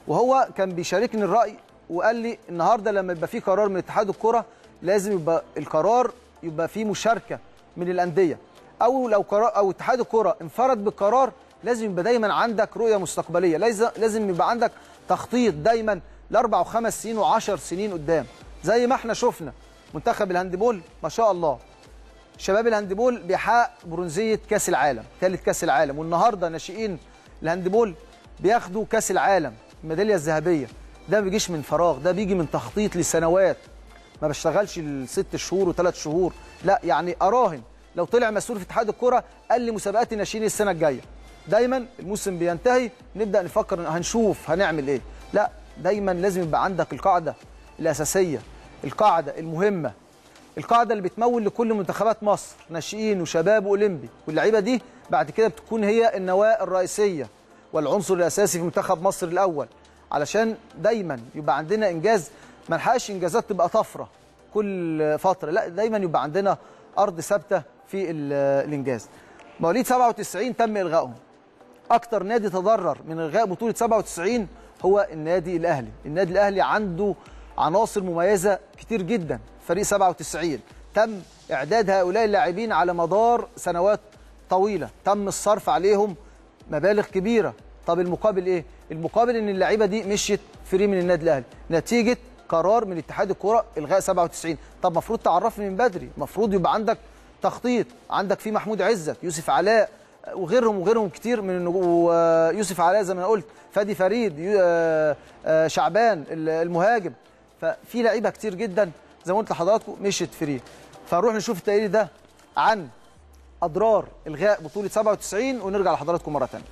وهو كان بيشاركني الراي وقال لي النهارده لما يبقى في قرار من اتحاد الكره لازم يبقى القرار يبقى فيه مشاركه من الانديه او لو قرار او اتحاد الكره انفرد بالقرار لازم يبقى دايما عندك رؤيه مستقبليه لازم لازم يبقى عندك تخطيط دايما لاربع وخمس سنين وعشر سنين قدام زي ما احنا شفنا منتخب الهاندبول ما شاء الله شباب الهاندبول بيحقق برونزيه كاس العالم ثالث كاس العالم والنهارده ناشئين الهاندبول بياخدوا كاس العالم الميداليه الذهبيه ده ما بيجيش من فراغ ده بيجي من تخطيط لسنوات ما بشتغلش الست شهور وثلاث شهور لا يعني اراهن لو طلع مسؤول في اتحاد الكره قال لي مسابقات الناشئين السنه الجايه دايما الموسم بينتهي نبدا نفكر هنشوف هنعمل ايه لا دايما لازم يبقى عندك القاعده الاساسيه القاعده المهمه القاعده اللي بتمول لكل منتخبات مصر ناشئين وشباب واولمبي واللعيبه دي بعد كده بتكون هي النواه الرئيسيه والعنصر الاساسي في منتخب مصر الاول علشان دايما يبقى عندنا انجاز ما نحققش انجازات تبقى طفره كل فتره لا دايما يبقى عندنا ارض ثابته في الانجاز مواليد 97 تم الغائهم اكتر نادي تضرر من الغاء بطوله 97 هو النادي الاهلي النادي الاهلي عنده عناصر مميزه كتير جدا فريق 97 تم اعداد هؤلاء اللاعبين على مدار سنوات طويله تم الصرف عليهم مبالغ كبيره طب المقابل ايه المقابل ان اللعيبه دي مشيت فري من النادي الاهلي نتيجه قرار من اتحاد الكره الغاء 97 طب المفروض تعرفني من بدري المفروض يبقى عندك تخطيط عندك في محمود عزت يوسف علاء وغيرهم وغيرهم كتير من النجوم يوسف علاء زي ما انا قلت فادي فريد شعبان المهاجم ففي لعيبه كتير جدا زي ما قلت لحضراتكم مشيت فري فنروح نشوف التقرير ده عن اضرار الغاء بطوله 97 ونرجع لحضراتكم مره ثانيه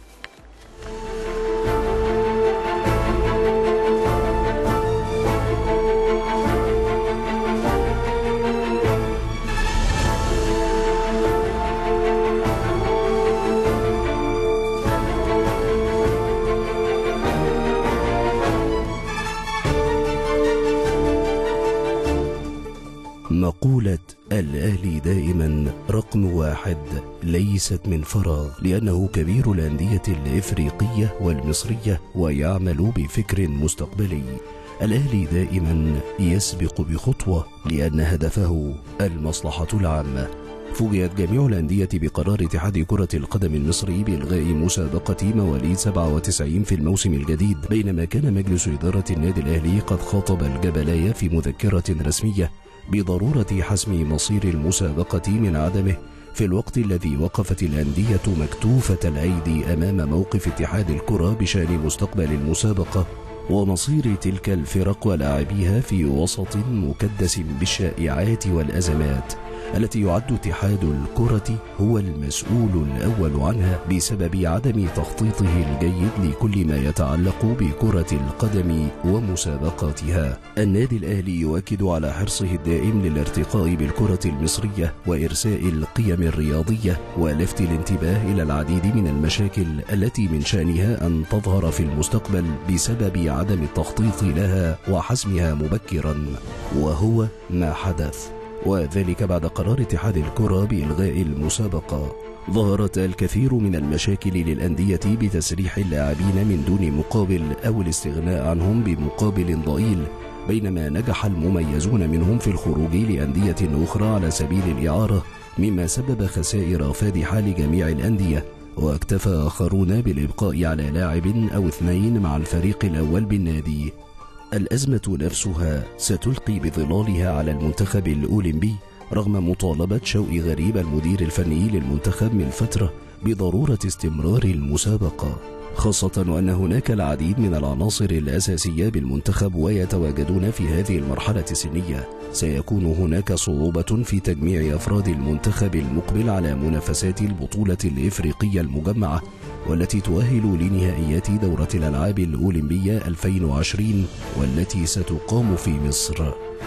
مقولة الأهلي دائما رقم واحد ليست من فراغ لأنه كبير الأندية الإفريقية والمصرية ويعمل بفكر مستقبلي الأهلي دائما يسبق بخطوة لأن هدفه المصلحة العامة فوجئت جميع الأندية بقرار اتحاد كرة القدم المصري بإلغاء مسابقة مواليد 97 في الموسم الجديد بينما كان مجلس إدارة النادي الأهلي قد خاطب الجبلاية في مذكرة رسمية بضرورة حسم مصير المسابقة من عدمه في الوقت الذي وقفت الأندية مكتوفة الأيدي أمام موقف اتحاد الكرة بشأن مستقبل المسابقة ومصير تلك الفرق ولاعبيها في وسط مكدس بالشائعات والأزمات التي يعد اتحاد الكرة هو المسؤول الأول عنها بسبب عدم تخطيطه الجيد لكل ما يتعلق بكرة القدم ومسابقاتها. النادي الأهلي يؤكد على حرصه الدائم للارتقاء بالكرة المصرية وإرساء القيم الرياضية ولفت الانتباه إلى العديد من المشاكل التي من شأنها أن تظهر في المستقبل بسبب عدم التخطيط لها وحسمها مبكرا وهو ما حدث. وذلك بعد قرار اتحاد الكرة بإلغاء المسابقة ظهرت الكثير من المشاكل للأندية بتسريح اللاعبين من دون مقابل أو الاستغناء عنهم بمقابل ضئيل بينما نجح المميزون منهم في الخروج لأندية أخرى على سبيل الإعارة مما سبب خسائر فادحة لجميع الأندية واكتفى آخرون بالإبقاء على لاعب أو اثنين مع الفريق الأول بالنادي الأزمة نفسها ستلقي بظلالها على المنتخب الأولمبي رغم مطالبة شوقي غريب المدير الفني للمنتخب من فترة بضرورة استمرار المسابقة خاصة وأن هناك العديد من العناصر الأساسية بالمنتخب ويتواجدون في هذه المرحلة السنية سيكون هناك صعوبة في تجميع أفراد المنتخب المقبل على منافسات البطولة الإفريقية المجمعة والتي تؤهل لنهائيات دورة الألعاب الأولمبية 2020 والتي ستقام في مصر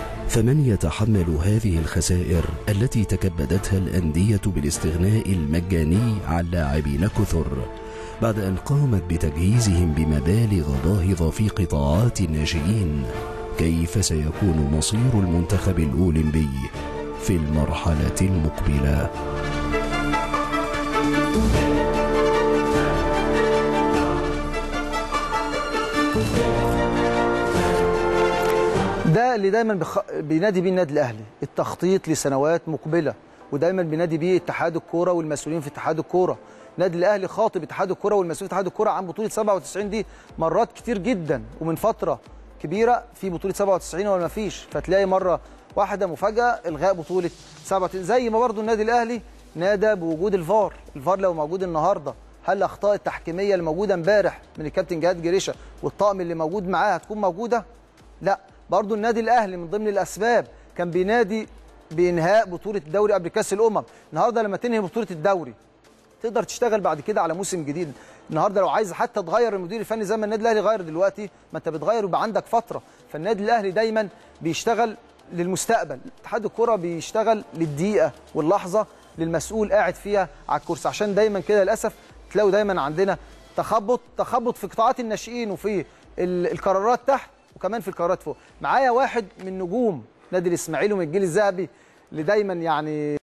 فمن يتحمل هذه الخسائر التي تكبدتها الأندية بالاستغناء المجاني عن لاعبين كثر بعد أن قامت بتجهيزهم بمبالغ باهظة في قطاعات الناشئين كيف سيكون مصير المنتخب الأولمبي في المرحلة المقبلة؟ ده اللي دايما بخ... بينادي بيه النادي الاهلي التخطيط لسنوات مقبله ودايما بينادي بيه اتحاد الكوره والمسؤولين في اتحاد الكوره النادي الاهلي خاطب اتحاد الكوره والمسؤولين في اتحاد الكوره عن بطوله 97 دي مرات كتير جدا ومن فتره كبيره في بطوله 97 ولا ما فيش فتلاقي مره واحده مفاجاه الغاء بطوله 97 زي ما برضو النادي الاهلي نادى بوجود الفار الفار لو موجود النهارده هل الاخطاء التحكيميه اللي موجوده امبارح من الكابتن جهاد جريشه والطاقم اللي موجود معاه هتكون موجوده لا برضو النادي الاهلي من ضمن الاسباب كان بينادي بانهاء بطوله الدوري قبل كاس الامم النهارده لما تنهي بطوله الدوري تقدر تشتغل بعد كده على موسم جديد النهارده لو عايز حتى تغير المدير الفني زي ما النادي الاهلي غير دلوقتي ما انت بتغير ويبقى عندك فتره فالنادي الاهلي دايما بيشتغل للمستقبل اتحاد الكره بيشتغل للدقيقه واللحظه للمسؤول قاعد فيها على الكرسي عشان دايما كده للاسف تلاقوا دايما عندنا تخبط تخبط في قطاعات الناشئين وفي ال- القرارات تحت وكمان في القرارات فوق معايا واحد من نجوم نادي الاسماعيلي ومن الجيل الذهبي اللي دايما يعني